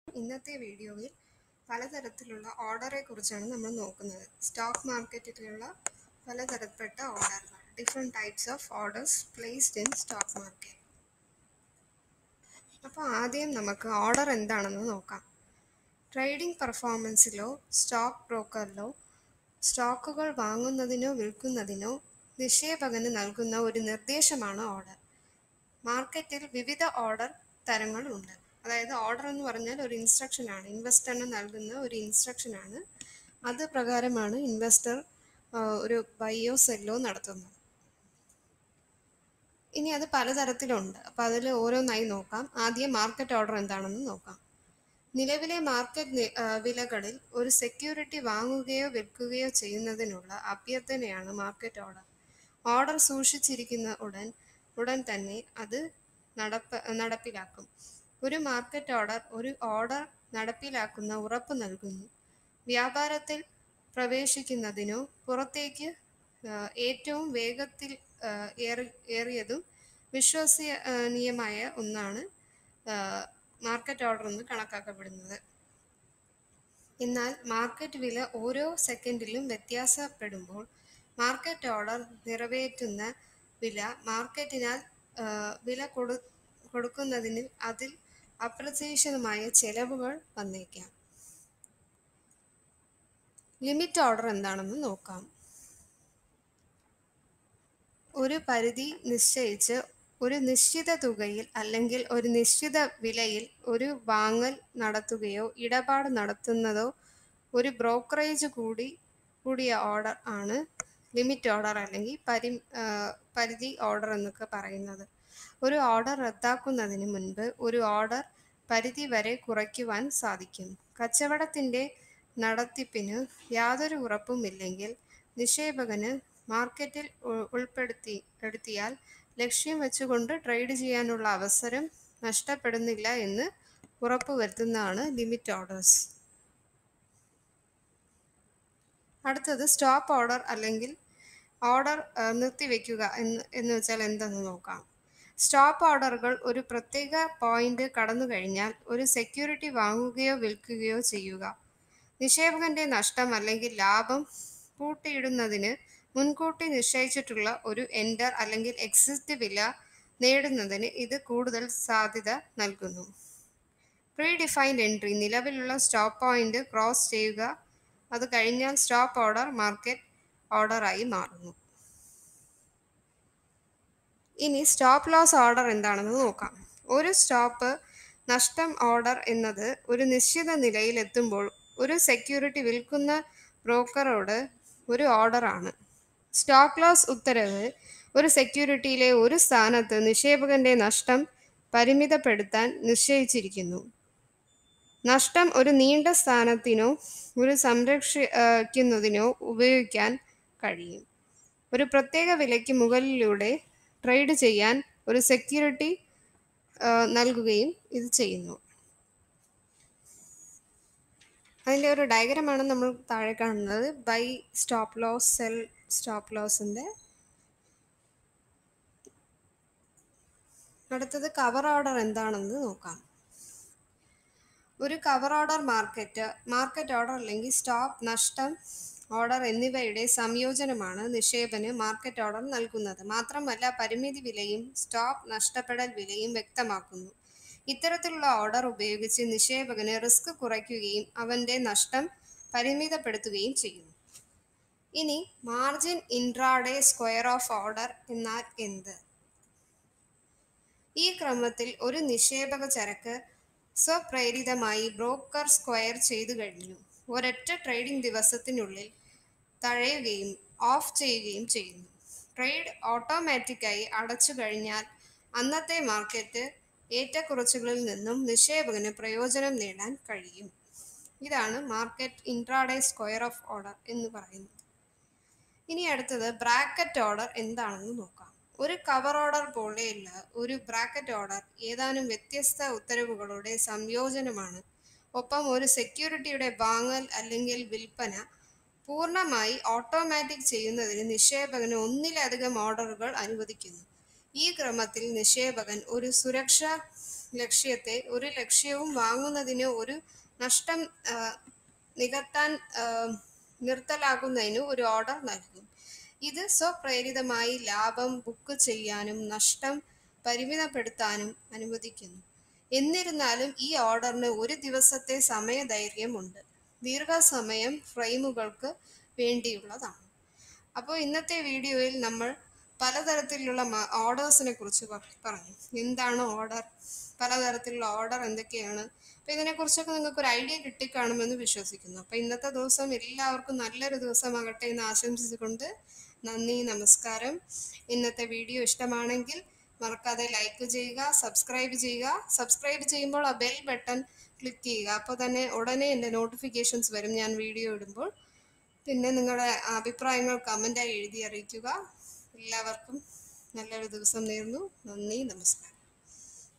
ഇന്നത്തെ വീഡിയോയിൽ പലതരത്തിലുള്ള ഓർഡറെ കുറിച്ചാണ് നമ്മൾ നോക്കുന്നത് സ്റ്റോക്ക് മാർക്കറ്റിലുള്ള പലതരപ്പെട്ട ഓർഡറുകൾ different types of orders placed in stock market അപ്പോൾ ആദ്യം നമുക്ക് ഓർഡർ എന്താണെന്ന് നോക്കാം ട്രേഡിംഗ് പെർഫോമൻസിലോ സ്റ്റോക്ക് ബ്രോക്കറിലോ സ്റ്റോക്കുകൾ വാങ്ങുന്നതിനോ വിൽക്കുന്നതിനോ നിക്ഷേപകന് നൽകുന്ന ഒരു നിർദ്ദേശമാണ് ഓർഡർ മാർക്കറ്റിൽ വിവിധ ഓർഡർ തരങ്ങളുണ്ട് അതായത് ഓർഡർ എന്ന് പറഞ്ഞാൽ ഒരു ഇൻസ്ട്രക്ഷൻ ആണ് ഇൻവെസ്റ്ററിന് നൽകുന്ന ഒരു ഇൻസ്ട്രക്ഷൻ ആണ് അത് പ്രകാരമാണ് ഇൻവെസ്റ്റർ ഒരു ബൈയോ സെല്ലോ നടത്തുന്നത് ഇനി അത് പലതരത്തിലുണ്ട് അപ്പോൾ അതിൽ ഓരോന്നായി നോക്കാം ആദ്യം മാർക്കറ്റ് ഓർഡർ എന്താണെന്ന് നോക്കാം നിലവിലെ മാർക്കറ്റ് വിലകളിൽ ഒരു സെക്യൂരിറ്റി വാങ്ങുകയോ വിൽക്കുകയോ ചെയ്യുന്നതിനുള്ള അഭ്യർത്ഥനയാണ് മാർക്കറ്റ് ഓർഡർ ഓർഡർ സൂക്ഷിച്ചിരിക്കുന്ന ഉടൻ ഉടൻ തന്നെ അത് നടപ്പ് നടപ്പിലാക്കും ഒരു മാർക്കറ്റ് ഓർഡർ ഒരു ഓർഡർ നടപ്പിലാക്കുന്ന ഉറപ്പ് നൽകുന്നു വ്യാപാരത്തിൽ പ്രവേശിക്കുന്നതിനോ പുറത്തേക്ക് ഏറ്റവും വേഗത്തിൽ ഏറിയതും വിശ്വസനീയമായ ഒന്നാണ് മാർക്കറ്റ് ഓർഡർ എന്ന് കണക്കാക്കപ്പെടുന്നത് എന്നാൽ മാർക്കറ്റ് വില ഓരോ സെക്കൻഡിലും വ്യത്യാസപ്പെടുമ്പോൾ മാർക്കറ്റ് ഓർഡർ നിറവേറ്റുന്ന വില മാർക്കറ്റിനാൽ വില കൊടു കൊടുക്കുന്നതിന് അതിൽ അപ്രതീക്ഷിതമായ ചെലവുകൾ വന്നേക്കാം ലിമിറ്റ് ഓർഡർ എന്താണെന്ന് നോക്കാം ഒരു പരിധി നിശ്ചയിച്ച് ഒരു നിശ്ചിത തുകയിൽ അല്ലെങ്കിൽ ഒരു നിശ്ചിത വിലയിൽ ഒരു വാങ്ങൽ നടത്തുകയോ ഇടപാട് നടത്തുന്നതോ ഒരു ബ്രോക്കറേജ് കൂടി കൂടിയ ഓർഡർ ആണ് ലിമിറ്റ് ഓർഡർ അല്ലെങ്കിൽ പരി പരിധി ഓർഡർ എന്നൊക്കെ പറയുന്നത് ഒരു ഓർഡർ റദ്ദാക്കുന്നതിന് മുൻപ് ഒരു ഓർഡർ പരിധി വരെ കുറയ്ക്കുവാൻ സാധിക്കും കച്ചവടത്തിൻ്റെ നടത്തിപ്പിന് യാതൊരു ഉറപ്പുമില്ലെങ്കിൽ നിക്ഷേപകന് മാർക്കറ്റിൽ ഉൾപ്പെടുത്തി എടുത്തിയാൽ ലക്ഷ്യം വെച്ചുകൊണ്ട് ട്രേഡ് ചെയ്യാനുള്ള അവസരം നഷ്ടപ്പെടുന്നില്ല എന്ന് ഉറപ്പുവരുത്തുന്നതാണ് ലിമിറ്റ് ഓർഡേഴ്സ് അടുത്തത് സ്റ്റോപ്പ് ഓർഡർ അല്ലെങ്കിൽ ഓർഡർ നിർത്തിവെക്കുക എന്ന് എന്ന് വെച്ചാൽ എന്തെന്ന് നോക്കാം സ്റ്റോപ്പ് ഓർഡറുകൾ ഒരു പ്രത്യേക പോയിന്റ് കടന്നു കഴിഞ്ഞാൽ ഒരു സെക്യൂരിറ്റി വാങ്ങുകയോ വിൽക്കുകയോ ചെയ്യുക നിക്ഷേപകന്റെ നഷ്ടം അല്ലെങ്കിൽ ലാഭം പൂട്ടിയിടുന്നതിന് മുൻകൂട്ടി നിശ്ചയിച്ചിട്ടുള്ള ഒരു എൻറ്റർ അല്ലെങ്കിൽ എക്സിറ്റ് വില നേടുന്നതിന് ഇത് കൂടുതൽ സാധ്യത നൽകുന്നു പ്രീ ഡിഫൈൻഡ് എൻട്രി നിലവിലുള്ള സ്റ്റോപ്പ് പോയിന്റ് ക്രോസ് ചെയ്യുക അത് കഴിഞ്ഞാൽ സ്റ്റോപ്പ് ഓർഡർ മാർക്കറ്റ് ഓർഡറായി മാറുന്നു ഇനി സ്റ്റോപ്പ് ലോസ് ഓർഡർ എന്താണെന്ന് നോക്കാം ഒരു സ്റ്റോപ്പ് നഷ്ടം ഓർഡർ എന്നത് ഒരു നിശ്ചിത നിലയിൽ എത്തുമ്പോൾ ഒരു സെക്യൂരിറ്റി വിൽക്കുന്ന ബ്രോക്കറോട് ഒരു ഓർഡറാണ് സ്റ്റോപ്പ് ലോസ് ഉത്തരവ് ഒരു സെക്യൂരിറ്റിയിലെ ഒരു സ്ഥാനത്ത് നിക്ഷേപകന്റെ നഷ്ടം പരിമിതപ്പെടുത്താൻ നിശ്ചയിച്ചിരിക്കുന്നു നഷ്ടം ഒരു നീണ്ട സ്ഥാനത്തിനോ ഒരു സംരക്ഷിക്കുന്നതിനോ ഉപയോഗിക്കാൻ കഴിയും ഒരു പ്രത്യേക വിലയ്ക്ക് മുകളിലൂടെ ട്രേഡ് ചെയ്യാൻ ഒരു സെക്യൂരിറ്റി നൽകുകയും ഇത് ചെയ്യുന്നു അതിൻ്റെ ഒരു ഡയഗ്രമാണ് നമ്മൾ താഴെ കാണുന്നത് buy stop loss sell stop ലോസിൻ്റെ അടുത്തത് കവർ ഓർഡർ എന്താണെന്ന് നോക്കാം ഒരു cover order market market order അല്ലെങ്കിൽ സ്റ്റോപ്പ് നഷ്ടം ഓർഡർ എന്നിവയുടെ സംയോജനമാണ് നിക്ഷേപന് മാർക്കറ്റ് ഓർഡർ നൽകുന്നത് മാത്രമല്ല പരിമിതി വിലയും സ്റ്റോപ്പ് നഷ്ടപ്പെടൽ വിലയും വ്യക്തമാക്കുന്നു ഇത്തരത്തിലുള്ള ഓർഡർ ഉപയോഗിച്ച് നിക്ഷേപകന് റിസ്ക് കുറയ്ക്കുകയും അവൻ്റെ നഷ്ടം പരിമിതപ്പെടുത്തുകയും ചെയ്യുന്നു ഇനി margin intraday square off order എന്നാൽ എന്ത് ഈ ക്രമത്തിൽ ഒരു നിക്ഷേപക ചരക്ക് സ്വപ്രേരിതമായി ബ്രോക്കർ സ്ക്വയർ ചെയ്തു കഴിഞ്ഞു ഒരൊറ്റ ട്രേഡിംഗ് ദിവസത്തിനുള്ളിൽ തഴയുകയും ഓഫ് ചെയ്യുകയും ചെയ്യുന്നു ട്രേഡ് ഓട്ടോമാറ്റിക്കായി അടച്ചു കഴിഞ്ഞാൽ അന്നത്തെ മാർക്കറ്റ് ഏറ്റക്കുറച്ചുകളിൽ നിന്നും നിക്ഷേപകന് പ്രയോജനം നേടാൻ കഴിയും ഇതാണ് market intraday square off order എന്ന് പറയുന്നത് ഇനി അടുത്തത് ബ്രാക്കറ്റ് ഓർഡർ എന്താണെന്ന് നോക്കാം ഒരു കവർ ഓർഡർ പോലെയല്ല ഒരു ബ്രാക്കറ്റ് ഓർഡർ ഏതാനും വ്യത്യസ്ത ഉത്തരവുകളുടെ സംയോജനമാണ് ഒപ്പം ഒരു സെക്യൂരിറ്റിയുടെ വാങ്ങൽ അല്ലെങ്കിൽ വിൽപ്പന പൂർണ്ണമായി ഓട്ടോമാറ്റിക് ചെയ്യുന്നതിന് നിക്ഷേപകന് ഒന്നിലധികം ഓർഡറുകൾ അനുവദിക്കുന്നു ഈ ക്രമത്തിൽ നിക്ഷേപകൻ ഒരു സുരക്ഷ ലക്ഷ്യത്തെ ഒരു ലക്ഷ്യവും വാങ്ങുന്നതിന് ഒരു നഷ്ടം ആ, നികത്താൻ ആ, നിർത്തലാക്കുന്നതിന് ഒരു ഓർഡർ നൽകും ഇത് സ്വപ്രേരിതമായി ലാഭം ബുക്ക് ചെയ്യാനും നഷ്ടം പരിമിതപ്പെടുത്താനും അനുവദിക്കുന്നു എന്നിരുന്നാലും ഈ ഓർഡറിന് ഒരു ദിവസത്തെ സമയദൈർഘ്യമുണ്ട് ദീർഘസമയം ഫ്രെയിമുകൾക്ക് വേണ്ടിയുള്ളതാണ് അപ്പോൾ ഇന്നത്തെ വീഡിയോയിൽ നമ്മൾ പലതരത്തിലുള്ള ഓർഡേഴ്സിനെ കുറിച്ച് പ- പറഞ്ഞു എന്താണ് ഓർഡർ പലതരത്തിലുള്ള ഓർഡർ എന്തൊക്കെയാണ് അപ്പോൾ ഇതിനെക്കുറിച്ചൊക്കെ നിങ്ങൾക്ക് ഒരു ഐഡിയ കിട്ടിക്കാണുമെന്ന് വിശ്വസിക്കുന്നു അപ്പോൾ ഇന്നത്തെ ദിവസം എല്ലാവർക്കും നല്ലൊരു ദിവസമാകട്ടെ എന്ന് ആശംസിച്ചുകൊണ്ട് നന്ദി നമസ്കാരം ഇന്നത്തെ വീഡിയോ ഇഷ്ടമാണെങ്കിൽ മറക്കാതെ ലൈക്ക് ചെയ്യുക സബ്സ്ക്രൈബ് ചെയ്യുക സബ്സ്ക്രൈബ് ചെയ്യുമ്പോൾ ആ ബെൽ ബട്ടൺ ക്ലിക്ക് ചെയ്യുക അപ്പോൾ തന്നെ ഉടനെ എൻ്റെ നോട്ടിഫിക്കേഷൻസ് വരും ഞാൻ വീഡിയോ ഇടുമ്പോൾ പിന്നെ നിങ്ങളുടെ അഭിപ്രായങ്ങൾ കമൻ്റായി എഴുതി അറിയിക്കുക എല്ലാവർക്കും നല്ലൊരു ദിവസം നേർന്നു നന്ദി നമസ്കാരം